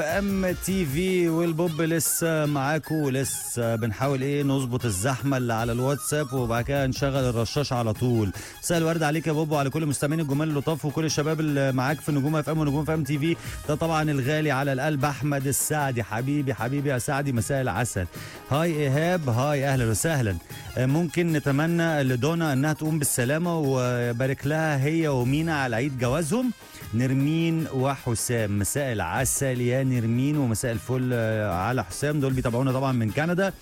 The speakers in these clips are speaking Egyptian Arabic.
ام تي في والبوب لسه معاكم لسه بنحاول ايه نظبط الزحمه اللي على الواتساب وبعد كده نشغل الرشاش على طول مساء الورد عليك يا بوب وعلى كل مستمعين الجمال اللطاف وكل الشباب اللي معاك في نجوم اف ام ونجوم اف ام تي في ده طبعا الغالي على القلب احمد السعدي حبيبي حبيبي يا سعدي مساء العسل هاي ايهاب هاي اهلا وسهلا آه، ممكن نتمنى لدونا انها تقوم بالسلامه وبارك لها هي ومينا على عيد جوازهم نرمين وحسام مساء العسل يا نرمين ومساء الفل آه، على حسام دول بيتابعونا طبعا من كندا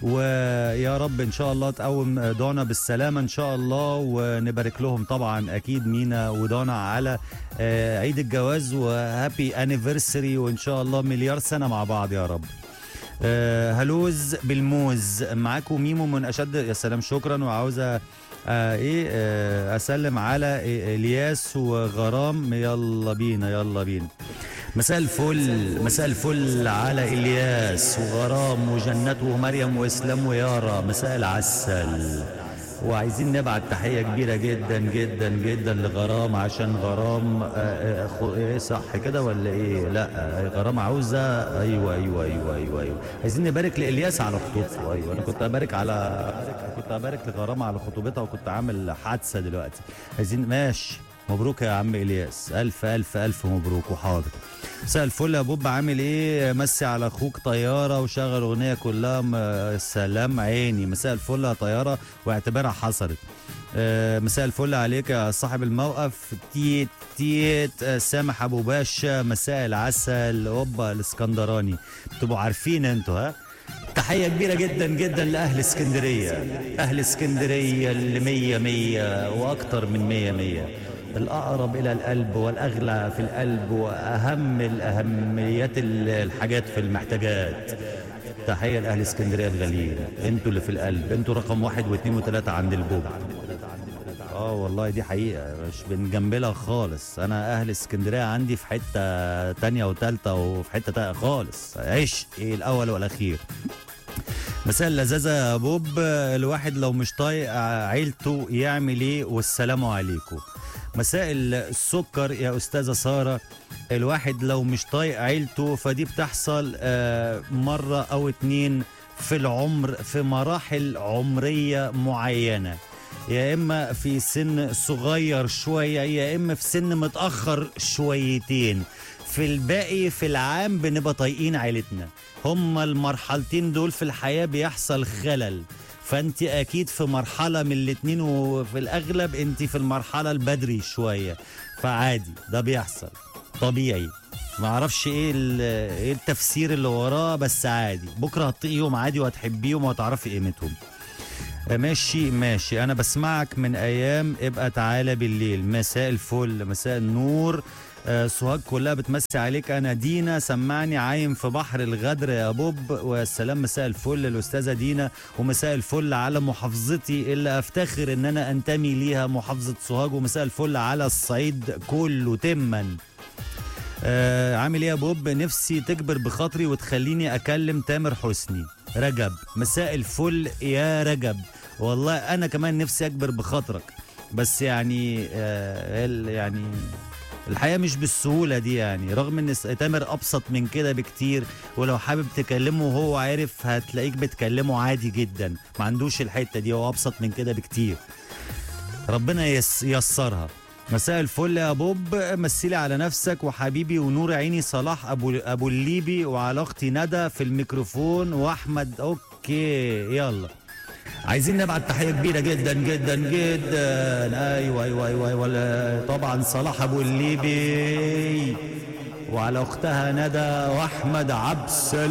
ويا رب ان شاء الله تقوم دونا بالسلامه ان شاء الله ونبارك لهم طبعا اكيد مينا ودونا على آه، عيد الجواز وهابي انيفرساري وان شاء الله مليار سنه مع بعض يا رب آه، هلوز بالموز معاكم ميمو من اشد يا سلام شكرا وعاوزه آه ايه آه اسلم على إيه الياس وغرام يلا بينا يلا بينا مساء الفل مساء الفل على الياس وغرام وجنات ومريم واسلام ويارا مساء العسل وعايزين نبعت تحية كبيرة جدا جدا جدا لغرام عشان غرام آه، آه، خو- ايه صح كده ولا ايه؟ لا آه، غرام عاوزة ايوه ايوه ايوه ايوه ايوه عايزين نبارك لإلياس على خطوبته ايوه انا كنت ابارك على كنت ابارك لغرام على خطوبتها وكنت عامل حادثة دلوقتي عايزين ماشي مبروك يا عم الياس الف الف الف مبروك وحاضر مساء الفل يا بوب عامل ايه مسي على اخوك طياره وشغل اغنيه كلها م- سلام عيني مساء الفل يا طياره واعتبرها حصلت آه، مساء الفل عليك يا صاحب الموقف تيت تيت آه، سامح ابو باشا مساء العسل اوبا الاسكندراني تبقوا عارفين انتوا ها تحية كبيرة جدا جدا لأهل اسكندرية أهل اسكندرية اللي مية مية وأكتر من مية مية الأقرب إلى القلب والأغلى في القلب وأهم الأهميات ال- الحاجات في المحتاجات تحية لأهل اسكندرية الغاليين انتوا اللي في القلب انتوا رقم واحد واثنين وثلاثة عند البوب اه والله دي حقيقة مش بنجملها خالص انا اهل اسكندرية عندي في حتة تانية وتالتة وفي حتة تانية خالص عشق الاول والاخير مساء اللذاذة يا بوب الواحد لو مش طايق عيلته يعمل ايه والسلام عليكم مساء السكر يا استاذة سارة الواحد لو مش طايق عيلته فدي بتحصل آه، مرة او اتنين في العمر في مراحل عمرية معينة يا اما في سن صغير شوية يا اما في سن متأخر شويتين في الباقي في العام بنبقى طايقين عيلتنا هما المرحلتين دول في الحياة بيحصل خلل فانت اكيد في مرحلة من الاتنين وفي الاغلب انت في المرحلة البدري شوية فعادي ده بيحصل طبيعي ما اعرفش ايه ال- ايه التفسير اللي وراه بس عادي بكره هتطيقيهم عادي وهتحبيهم وهتعرفي قيمتهم ماشي ماشي انا بسمعك من ايام ابقى تعالى بالليل مساء الفل مساء النور آه، سوهاج كلها بتمسي عليك انا دينا سمعني عايم في بحر الغدر يا بوب والسلام مساء الفل الاستاذه دينا ومساء الفل على محافظتي اللي افتخر ان انا انتمي ليها محافظه سوهاج ومساء الفل على الصعيد كله تما آه عامل ايه يا بوب نفسي تكبر بخاطري وتخليني اكلم تامر حسني رجب مساء الفل يا رجب والله انا كمان نفسي اكبر بخاطرك بس يعني آه ال- يعني الحياة مش بالسهولة دي يعني رغم ان س- تامر ابسط من كده بكتير ولو حابب تكلمه وهو عارف هتلاقيك بتكلمه عادي جدا ما عندوش الحتة دي هو ابسط من كده بكتير ربنا يس يسرها مساء الفل يا بوب مثلي على نفسك وحبيبي ونور عيني صلاح ابو ابو الليبي وعلى اختي ندى في الميكروفون واحمد اوكي يلا عايزين نبعت تحيه كبيره جدا جدا جدا ايوه ايوه ايوه, أيوة. لا، طبعا صلاح ابو الليبي وعلى اختها ندى واحمد عبد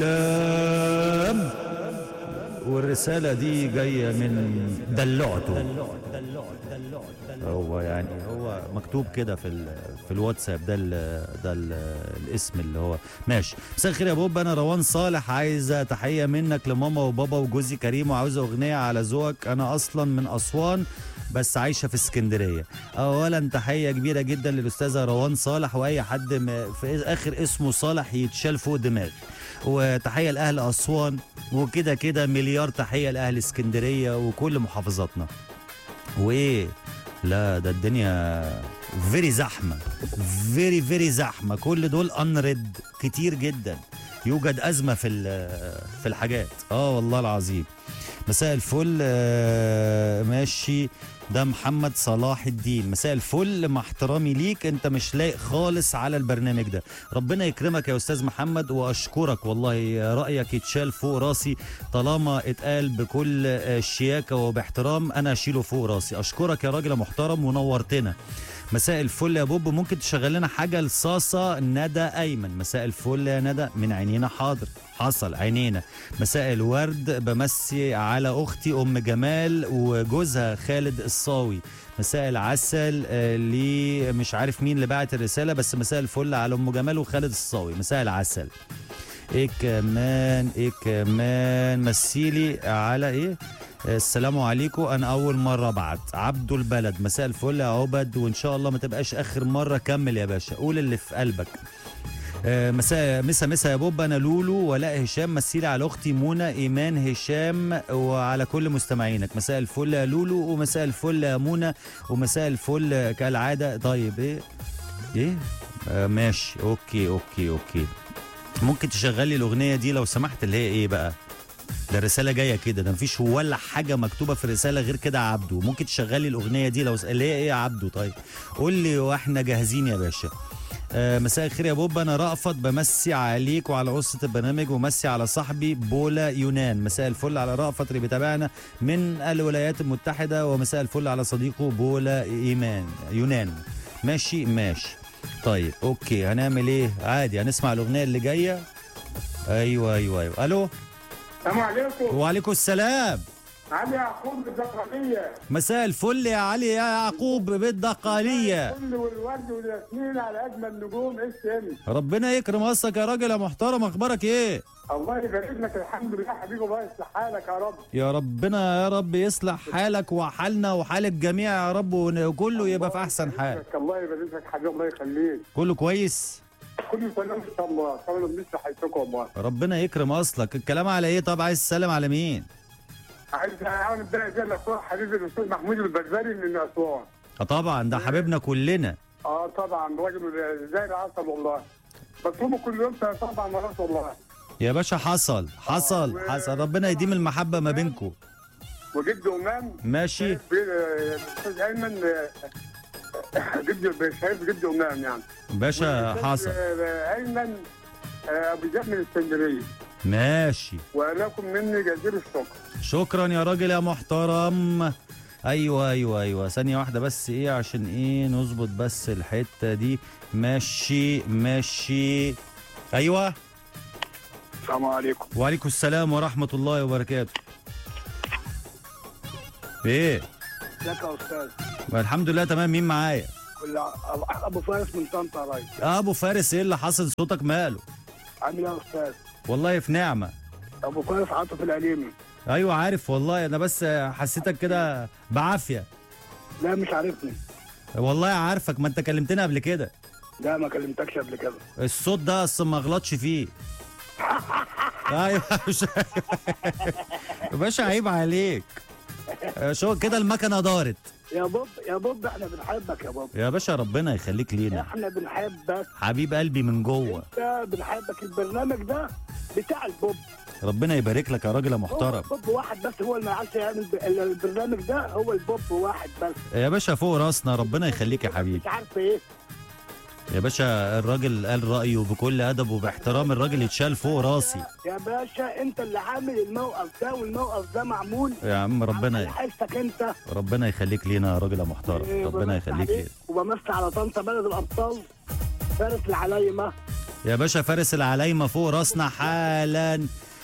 السلام والرساله دي جايه من دلعته هو يعني هو مكتوب كده في ال في الواتساب ده ال ده ال الاسم اللي هو ماشي مساء الخير يا بوب انا روان صالح عايزه تحيه منك لماما وبابا وجوزي كريم وعاوزه اغنيه على ذوقك انا اصلا من اسوان بس عايشه في اسكندريه اولا تحيه كبيره جدا للاستاذه روان صالح واي حد م- في اخر اسمه صالح يتشال فوق دماغي وتحيه لاهل اسوان وكده كده مليار تحيه لاهل اسكندريه وكل محافظاتنا وايه لا ده الدنيا فيري زحمه فيري فيري زحمه كل دول انريد كتير جدا يوجد ازمه في ال- في الحاجات اه والله العظيم مساء الفل آه، ماشي ده محمد صلاح الدين مساء الفل مع احترامي ليك انت مش لايق خالص على البرنامج ده ربنا يكرمك يا استاذ محمد واشكرك والله رايك يتشال فوق راسي طالما اتقال بكل آه، شياكه وباحترام انا اشيله فوق راسي اشكرك يا راجل محترم ونورتنا مساء الفل يا بوب ممكن تشغل لنا حاجه لصاصه ندى ايمن مساء الفل يا ندى من عينينا حاضر حصل عينينا مساء الورد بمسي على اختي ام جمال وجوزها خالد الصاوي مساء العسل آه، لي مش عارف مين اللي بعت الرساله بس مساء الفل على ام جمال وخالد الصاوي مساء العسل ايه كمان ايه كمان مسيلي على ايه السلام عليكم انا اول مره ابعت عبدو البلد مساء الفل يا عبد وان شاء الله ما تبقاش اخر مره كمل يا باشا قول اللي في قلبك آه، مساء مسا مسا يا بوب انا لولو ولاء هشام مسيلي على اختي منى ايمان هشام وعلى كل مستمعينك مساء الفل يا لولو ومساء الفل يا منى ومساء الفل كالعاده طيب ايه ايه آه ماشي اوكي اوكي اوكي ممكن تشغلي الاغنيه دي لو سمحت اللي هي ايه بقى ده الرساله جايه كده ده مفيش ولا حاجه مكتوبه في الرساله غير كده يا عبدو ممكن تشغلي الاغنيه دي لو س... اللي هي ايه يا عبدو طيب قول لي واحنا جاهزين يا باشا آه مساء الخير يا بوب انا رأفت بمسي عليك وعلى قصة البرنامج ومسي على صاحبي بولا يونان مساء الفل على رأفت اللي بيتابعنا من الولايات المتحدة ومساء الفل على صديقه بولا ايمان يونان ماشي ماشي طيب اوكي هنعمل ايه عادي هنسمع الاغنية اللي جاية ايوه ايوه ايوه الو السلام عليكم وعليكم السلام علي يعقوب الزقرانية مساء الفل يا علي يا يعقوب بالدقالية كل والورد والياسمين على اجمل نجوم اس ام ربنا يكرم قصك يا راجل يا محترم اخبارك ايه الله يبارك لك الحمد لله حبيبي الله يصلح حالك يا رب يا ربنا يا رب يصلح حالك وحالنا وحال الجميع يا رب وكله يبقى في احسن حال لك الله يبارك لك حبيبي الله يخليك كله كويس كل سنه ان شاء الله طبعا بنسمع حياتكم والله ربنا يكرم اصلك الكلام على ايه طب عايز تسلم على مين عايز اعمل بدايه زي الاخوان حبيبي الاستاذ محمود البربري من اسوان اه طبعا ده حبيبنا كلنا اه طبعا راجل زي العسل والله بصومه كل يوم طبعا مرات والله يا باشا حصل حصل آه، حصل ربنا يديم المحبة ما بينكم وجد امام ماشي شايف بي- الاستاذ ايمن آه، جد شايف جد امام يعني باشا حصل آه، ايمن آه، ابو جهل من اسكندريه ماشي ولكم مني جزيل الشكر شكرا يا راجل يا محترم ايوه ايوه ايوه ثانيه واحده بس ايه عشان ايه نظبط بس الحته دي ماشي ماشي ايوه السلام عليكم وعليكم السلام ورحمه الله وبركاته ايه ازيك يا استاذ الحمد لله تمام مين معايا كل ابو فارس من طنطا راي ابو فارس ايه اللي حصل صوتك ماله عامل ايه يا استاذ والله في نعمه ابو فارس عاطف العليمي ايوه عارف والله انا بس حسيتك كده بعافيه لا مش عارفني والله عارفك ما انت كلمتني قبل كده لا ما كلمتكش قبل كده الصوت ده اصلا ما غلطش فيه ايوه مش يا باشا عيب عليك شو كده المكنه دارت يا بوب يا بوب احنا بنحبك يا بوب يا باشا ربنا يخليك لينا احنا بنحبك حبيب قلبي من جوه انت بنحبك البرنامج ده بتاع البوب ربنا يبارك لك يا راجل يا هو محترم البوب واحد بس هو اللي ما عادش يعمل ب- البرنامج ده هو البوب واحد بس يا باشا فوق راسنا ربنا يخليك يا حبيبي مش عارف ايه يا باشا الراجل قال رايه بكل ادب وباحترام الراجل يتشال فوق راسي يا باشا انت اللي عامل الموقف ده والموقف ده معمول يا عم على ربنا حسك انت ربنا يخليك لينا يا راجل يا محترم إيه، ربنا بمسي يخليك عليك لينا وبمسي على طنطا بلد الابطال فارس العلايمه يا باشا فارس العلايمة فوق راسنا حالا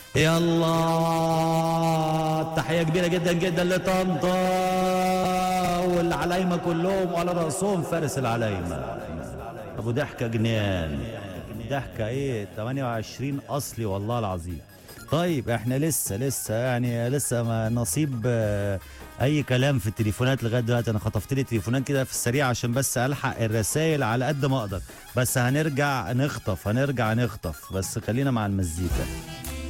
يلا تحية كبيرة جدا جدا لطنطا والعلايمة كلهم وعلى رأسهم فارس العلايمة أبو ضحكة جنان ضحكة إيه 28 أصلي والله العظيم طيب احنا لسه لسه يعني لسه ما نصيب آه، اي كلام في التليفونات لغايه دلوقتي انا خطفت لي تليفونات كده في السريع عشان بس الحق الرسائل على قد ما اقدر بس هنرجع نخطف هنرجع نخطف بس خلينا مع المزيكا